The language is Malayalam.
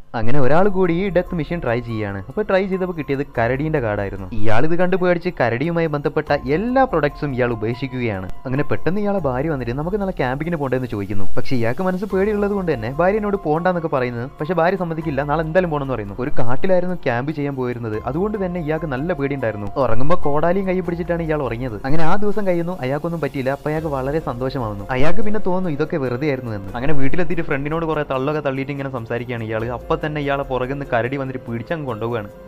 അങ്ങനെ ഒരാൾ കൂടി ഈ ഡെത്ത് മെഷീൻ ട്രൈ ചെയ്യാണ് അപ്പോൾ ട്രൈ ചെയ്തപ്പോൾ കിട്ടിയത് കരടീന്റെ കാർഡായിരുന്നു ഇയാൾ ഇത് കണ്ട് പേടിച്ച് കരടിയുമായി ബന്ധപ്പെട്ട എല്ലാ പ്രൊഡക്ട്സും ഇയാൾ ഉപേക്ഷിക്കുകയാണ് അങ്ങനെ പെട്ടെന്ന് ഇയാളെ ഭാര്യ വന്നിട്ട് നമുക്ക് നാളെ ക്യാമ്പിങ്ങിന് പോകണ്ടെന്ന് ചോദിക്കുന്നു പക്ഷേ ഇയാൾക്ക് മനസ്സ് പേടിയുള്ളത് കൊണ്ട് തന്നെ ഭാര്യനോട് പോകണ്ടെന്നൊക്കെ പറയുന്നത് പക്ഷേ ഭാര്യ സമ്മതിക്കില്ല നാളെ എന്തായാലും പോകണമെന്ന് പറയുന്നു ഒരു കാട്ടിലായിരുന്നു ക്യാമ്പ് ചെയ്യാൻ പോയിരുന്നത് അതുകൊണ്ട് തന്നെ ഇയാൾക്ക് നല്ല പേടിയുണ്ടായിരുന്നു ഉറങ്ങുമ്പോൾ കോടാലിയും കൈ പിടിച്ചിട്ടാണ് ഇയാൾ ഉറങ്ങിയത് അങ്ങനെ ആ ദിവസം കഴിയുന്നു അയാൾക്കൊന്നും പറ്റിയില്ല അപ്പൊ അയാൾക്ക് വളരെ സന്തോഷമാവുന്നു അയാൾക്ക് പിന്നെ തോന്നുന്നു ഇതൊക്കെ വെറുതെ ആയിരുന്നു എന്ന് അങ്ങനെ വീട്ടിലെത്തിയിട്ട് ഫ്രണ്ടിനോട് കുറെ തള്ളൊക്കെ തള്ളിയിട്ട് ഇങ്ങനെ സംസാരിക്കുകയാണ് ഇയാൾ അപ്പൊ തന്നെ ഇയാളെ പുറകുന്ന് കരടി വന്നിട്ട് പിടിച്ചങ്ങ് കൊണ്ടുപോവുകയാണ്